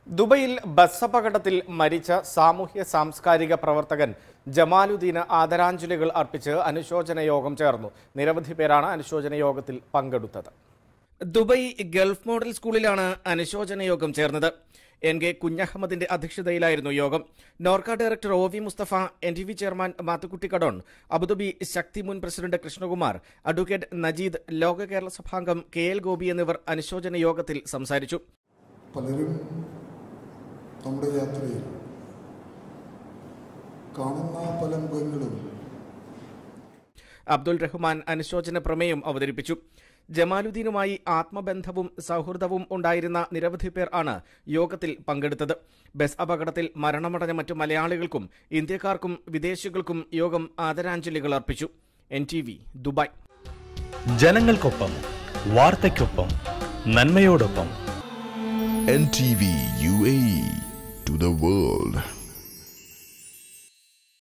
ദുബൈയിൽ ബസ് അപകടത്തിൽ മരിച്ച സാമൂഹ്യ സാംസ്കാരിക പ്രവർത്തകൻ ജമാലുദ്ദീന് ആദരാഞ്ജലികൾ അർപ്പിച്ച് അനുശോചന യോഗം ചേർന്നു നിരവധി പേരാണ് അനുശോചന യോഗത്തിൽ പങ്കെടുത്തത് ദുബൈ ഗൾഫ് മോഡൽ സ്കൂളിലാണ് അനുശോചന യോഗം ചേർന്നത് എൻ കെ കുഞ്ഞഹമ്മദിന്റെ അധ്യക്ഷതയിലായിരുന്നു യോഗം NORKA director O V Mustafa N T V chairman Mathukutty Kadon Abu Dhabi Sakthi മുൻ പ്രസിഡന്റ് കൃഷ്ണകുമാർ അഡ്വക്കേറ്റ് നജീദ് ലോക കേരള സഭാംഗം കെ എൽ ഗോപി എന്നിവർ അനുശോചന യോഗത്തിൽ സംസാരിച്ചു പലരും നമ്മുടെ യാത്രയിൽ കാണുന്ന പല മുഖങ്ങളും അബ്ദുൾ റഹ്മാൻ അനുശോചന പ്രമേയം അവതരിപ്പിച്ചു ജമാലുദ്ദീനുമായി ആത്മബന്ധവും സൗഹൃദവും ഉണ്ടായിരുന്ന നിരവധി പേർ ആണ് യോഗത്തിൽ പങ്കെടുത്തത് ബസ് അപകടത്തിൽ മരണമടഞ്ഞ മറ്റു മലയാളികൾക്കും ഇന്ത്യക്കാർക്കും വിദേശികൾക്കും യോഗം ആദരാഞ്ജലികൾ അർപ്പിച്ചു എൻ ടി വി ദുബായ് ജനങ്ങൾക്കൊപ്പം വാർത്തയ്ക്കൊപ്പം നന്മയോടൊപ്പം NTV UAE to the world.